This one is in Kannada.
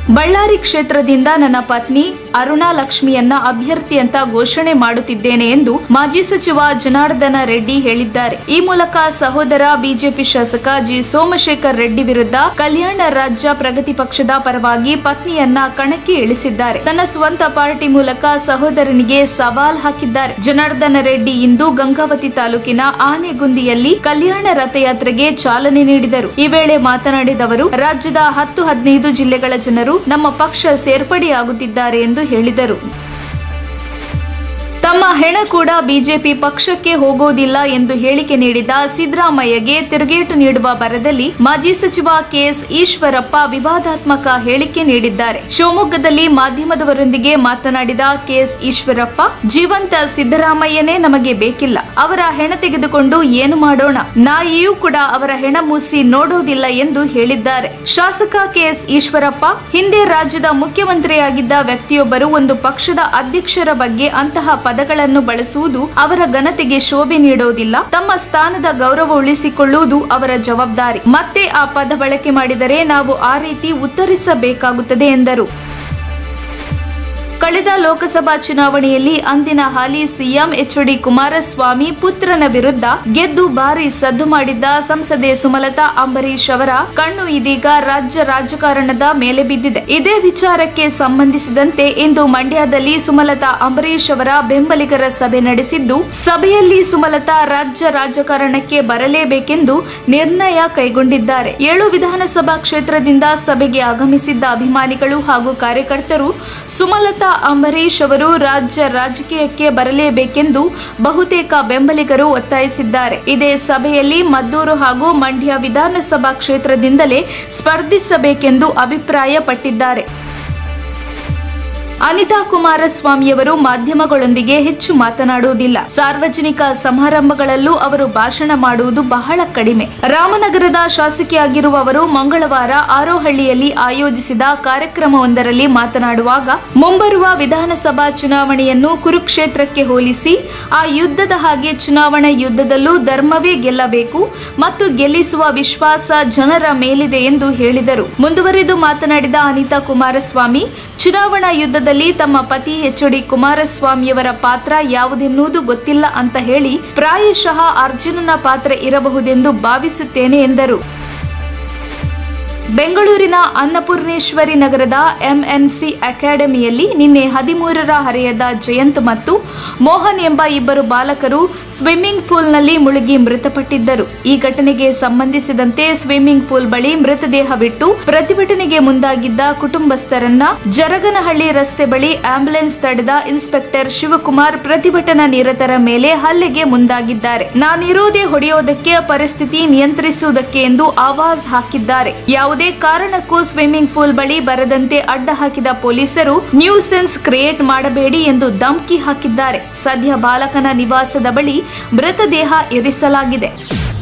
ಬಳ್ಳಾರಿ ಕ್ಷೇತ್ರದಿಂದ ನನ್ನ ಪತ್ನಿ ಅರುಣಾ ಲಕ್ಷ್ಮಿಯನ್ನ ಅಭ್ಯರ್ಥಿ ಅಂತ ಘೋಷಣೆ ಮಾಡುತ್ತಿದ್ದೇನೆ ಎಂದು ಮಾಜಿ ಸಚಿವ ಜನಾರ್ದನ ರೆಡ್ಡಿ ಹೇಳಿದ್ದಾರೆ ಈ ಮೂಲಕ ಸಹೋದರ ಬಿಜೆಪಿ ಶಾಸಕ ಜಿ ಸೋಮಶೇಖರ್ ರೆಡ್ಡಿ ವಿರುದ್ಧ ಕಲ್ಯಾಣ ರಾಜ್ಯ ಪ್ರಗತಿ ಪಕ್ಷದ ಪರವಾಗಿ ಪತ್ನಿಯನ್ನ ಕಣಕ್ಕೆ ಇಳಿಸಿದ್ದಾರೆ ತನ್ನ ಸ್ವಂತ ಪಾರ್ಟಿ ಮೂಲಕ ಸಹೋದರನಿಗೆ ಸವಾಲ್ ಹಾಕಿದ್ದಾರೆ ಜನಾರ್ದನ ರೆಡ್ಡಿ ಇಂದು ಗಂಗಾವತಿ ತಾಲೂಕಿನ ಆನೆಗುಂದಿಯಲ್ಲಿ ಕಲ್ಯಾಣ ರಥಯಾತ್ರೆಗೆ ಚಾಲನೆ ನೀಡಿದರು ಈ ವೇಳೆ ಮಾತನಾಡಿದ ಅವರು ರಾಜ್ಯದ ಹತ್ತು ಹದಿನೈದು ಜಿಲ್ಲೆಗಳ ಜನರು ನಮ್ಮ ಪಕ್ಷ ಸೇರ್ಪಡೆಯಾಗುತ್ತಿದ್ದಾರೆ ಎಂದು ಹೇಳಿದರು ತಮ್ಮ ಹೆಣ ಕೂಡ ಬಿಜೆಪಿ ಪಕ್ಷಕ್ಕೆ ಹೋಗೋದಿಲ್ಲ ಎಂದು ಹೇಳಿಕೆ ನೀಡಿದ ಸಿದ್ದರಾಮಯ್ಯಗೆ ತಿರುಗೇಟು ನೀಡುವ ಬರದಲ್ಲಿ ಮಾಜಿ ಸಚಿವ ಕೆಎಸ್ ಈಶ್ವರಪ್ಪ ವಿವಾದಾತ್ಮಕ ಹೇಳಿಕೆ ನೀಡಿದ್ದಾರೆ ಶಿವಮೊಗ್ಗದಲ್ಲಿ ಮಾಧ್ಯಮದವರೊಂದಿಗೆ ಮಾತನಾಡಿದ ಕೆಎಸ್ ಈಶ್ವರಪ್ಪ ಜೀವಂತ ಸಿದ್ದರಾಮಯ್ಯನೇ ನಮಗೆ ಬೇಕಿಲ್ಲ ಅವರ ಹೆಣ ತೆಗೆದುಕೊಂಡು ಏನು ಮಾಡೋಣ ನಾಯಿಯೂ ಕೂಡ ಅವರ ಹೆಣ ಮೂಸಿ ನೋಡೋದಿಲ್ಲ ಎಂದು ಹೇಳಿದ್ದಾರೆ ಶಾಸಕ ಕೆಎಸ್ ಈಶ್ವರಪ್ಪ ಹಿಂದೆ ರಾಜ್ಯದ ಮುಖ್ಯಮಂತ್ರಿಯಾಗಿದ್ದ ವ್ಯಕ್ತಿಯೊಬ್ಬರು ಒಂದು ಪಕ್ಷದ ಅಧ್ಯಕ್ಷರ ಬಗ್ಗೆ ಅಂತಹ ಪದಗಳನ್ನು ಬಳಸುವುದು ಅವರ ಘನತೆಗೆ ಶೋಭೆ ನೀಡೋದಿಲ್ಲ ತಮ್ಮ ಸ್ಥಾನದ ಗೌರವ ಉಳಿಸಿಕೊಳ್ಳುವುದು ಅವರ ಜವಾಬ್ದಾರಿ ಮತ್ತೆ ಆ ಪದ ಬಳಕೆ ಮಾಡಿದರೆ ನಾವು ಆ ರೀತಿ ಉತ್ತರಿಸಬೇಕಾಗುತ್ತದೆ ಎಂದರು ಕಳೆದ ಲೋಕಸಭಾ ಚುನಾವಣೆಯಲ್ಲಿ ಅಂದಿನ ಹಾಲಿ ಸಿಎಂ ಎಚ್ ಡಿ ಕುಮಾರಸ್ವಾಮಿ ಪುತ್ರನ ವಿರುದ್ಧ ಗೆದ್ದು ಭಾರಿ ಸದ್ದು ಮಾಡಿದ್ದ ಸಂಸದೆ ಸುಮಲತಾ ಅಂಬರೀಶ್ ಅವರ ಕಣ್ಣು ಇದೀಗ ರಾಜ್ಯ ರಾಜಕಾರಣದ ಮೇಲೆ ಬಿದ್ದಿದೆ ಇದೇ ವಿಚಾರಕ್ಕೆ ಸಂಬಂಧಿಸಿದಂತೆ ಇಂದು ಮಂಡ್ಯದಲ್ಲಿ ಸುಮಲತಾ ಅಂಬರೀಶ್ ಅವರ ಬೆಂಬಲಿಗರ ಸಭೆ ನಡೆಸಿದ್ದು ಸಭೆಯಲ್ಲಿ ಸುಮಲತಾ ರಾಜ್ಯ ರಾಜಕಾರಣಕ್ಕೆ ಬರಲೇಬೇಕೆಂದು ನಿರ್ಣಯ ಕೈಗೊಂಡಿದ್ದಾರೆ ಏಳು ವಿಧಾನಸಭಾ ಕ್ಷೇತ್ರದಿಂದ ಸಭೆಗೆ ಆಗಮಿಸಿದ್ದ ಅಭಿಮಾನಿಗಳು ಹಾಗೂ ಕಾರ್ಯಕರ್ತರು ಸುಮಲತಾ ಅಂಬರೀಶ್ ಅವರು ರಾಜ್ಯ ರಾಜಕೀಯಕ್ಕೆ ಬರಲೇಬೇಕೆಂದು ಬಹುತೇಕ ಬೆಂಬಲಿಗರು ಒತ್ತಾಯಿಸಿದ್ದಾರೆ ಇದೇ ಸಭೆಯಲ್ಲಿ ಮದ್ದೂರು ಹಾಗೂ ಮಂಡ್ಯ ವಿಧಾನಸಭಾ ಕ್ಷೇತ್ರದಿಂದಲೇ ಸ್ಪರ್ಧಿಸಬೇಕೆಂದು ಅಭಿಪ್ರಾಯಪಟ್ಟಿದ್ದಾರೆ ಅನಿತಾ ಕುಮಾರಸ್ವಾಮಿಯವರು ಮಾಧ್ಯಮಗಳೊಂದಿಗೆ ಹೆಚ್ಚು ಮಾತನಾಡುವುದಿಲ್ಲ ಸಾರ್ವಜನಿಕ ಸಮಾರಂಭಗಳಲ್ಲೂ ಅವರು ಭಾಷಣ ಮಾಡುವುದು ಬಹಳ ಕಡಿಮೆ ರಾಮನಗರದ ಶಾಸಕಿಯಾಗಿರುವ ಅವರು ಮಂಗಳವಾರ ಆರೋಹಳ್ಳಿಯಲ್ಲಿ ಆಯೋಜಿಸಿದ ಕಾರ್ಯಕ್ರಮವೊಂದರಲ್ಲಿ ಮಾತನಾಡುವಾಗ ಮುಂಬರುವ ವಿಧಾನಸಭಾ ಚುನಾವಣೆಯನ್ನು ಕುರುಕ್ಷೇತ್ರಕ್ಕೆ ಹೋಲಿಸಿ ಆ ಯುದ್ಧದ ಹಾಗೆ ಚುನಾವಣಾ ಯುದ್ಧದಲ್ಲೂ ಧರ್ಮವೇ ಗೆಲ್ಲಬೇಕು ಮತ್ತು ಗೆಲ್ಲಿಸುವ ವಿಶ್ವಾಸ ಜನರ ಮೇಲಿದೆ ಎಂದು ಹೇಳಿದರು ಮುಂದುವರೆದು ಮಾತನಾಡಿದ ಅನಿತಾ ಕುಮಾರಸ್ವಾಮಿ ಚುನಾವಣಾ ಯುದ್ಧದಲ್ಲಿ ತಮ್ಮ ಪತಿ ಎಚ್ ಡಿ ಕುಮಾರಸ್ವಾಮಿಯವರ ಪಾತ್ರ ಯಾವುದೆನ್ನುವುದು ಗೊತ್ತಿಲ್ಲ ಅಂತ ಹೇಳಿ ಪ್ರಾಯಶಃ ಅರ್ಜುನನ ಪಾತ್ರ ಇರಬಹುದೆಂದು ಭಾವಿಸುತ್ತೇನೆ ಎಂದರು ಬೆಂಗಳೂರಿನ ಅನ್ನಪೂರ್ಣೇಶ್ವರಿ ನಗರದ ಎಂಎನ್ಸಿ ಅಕಾಡೆಮಿಯಲ್ಲಿ ನಿನ್ನೆ ಹದಿಮೂರರ ಹರೆಯದ ಜಯಂತ್ ಮತ್ತು ಮೋಹನ್ ಎಂಬ ಇಬ್ಬರು ಬಾಲಕರು ಸ್ವಿಮ್ಮಿಂಗ್ ಪೂಲ್ನಲ್ಲಿ ಮುಳುಗಿ ಮೃತಪಟ್ಟಿದ್ದರು ಈ ಘಟನೆಗೆ ಸಂಬಂಧಿಸಿದಂತೆ ಸ್ವಿಮ್ಮಿಂಗ್ ಪೂಲ್ ಬಳಿ ಮೃತದೇಹ ಬಿಟ್ಟು ಪ್ರತಿಭಟನೆಗೆ ಮುಂದಾಗಿದ್ದ ಕುಟುಂಬಸ್ಥರನ್ನ ಜರಗನಹಳ್ಳಿ ರಸ್ತೆ ಬಳಿ ಆಂಬ್ಯುಲೆನ್ಸ್ ತಡೆದ ಇನ್ಸ್ಪೆಕ್ಟರ್ ಶಿವಕುಮಾರ್ ಪ್ರತಿಭಟನಾ ನಿರತರ ಮೇಲೆ ಹಲ್ಲೆಗೆ ಮುಂದಾಗಿದ್ದಾರೆ ನಾನಿರೋದೇ ಹೊಡೆಯೋದಕ್ಕೆ ಪರಿಸ್ಥಿತಿ ನಿಯಂತ್ರಿಸುವುದಕ್ಕೆ ಎಂದು ಆವಾಜ್ ಹಾಕಿದ್ದಾರೆ ಯಾವುದೇ ಕಾರಣಕ್ಕೂ ಸ್ವಿಮ್ಮಿಂಗ್ ಪೂಲ್ ಬಳಿ ಬರದಂತೆ ಅಡ್ಡ ಹಾಕಿದ ಪೊಲೀಸರು ನ್ಯೂ ಸೆನ್ಸ್ ಕ್ರಿಯೇಟ್ ಮಾಡಬೇಡಿ ಎಂದು ಧಮ್ಕಿ ಹಾಕಿದ್ದಾರೆ ಸದ್ಯ ಬಾಲಕನ ನಿವಾಸದ ಬಳಿ ಮೃತದೇಹ ಇರಿಸಲಾಗಿದೆ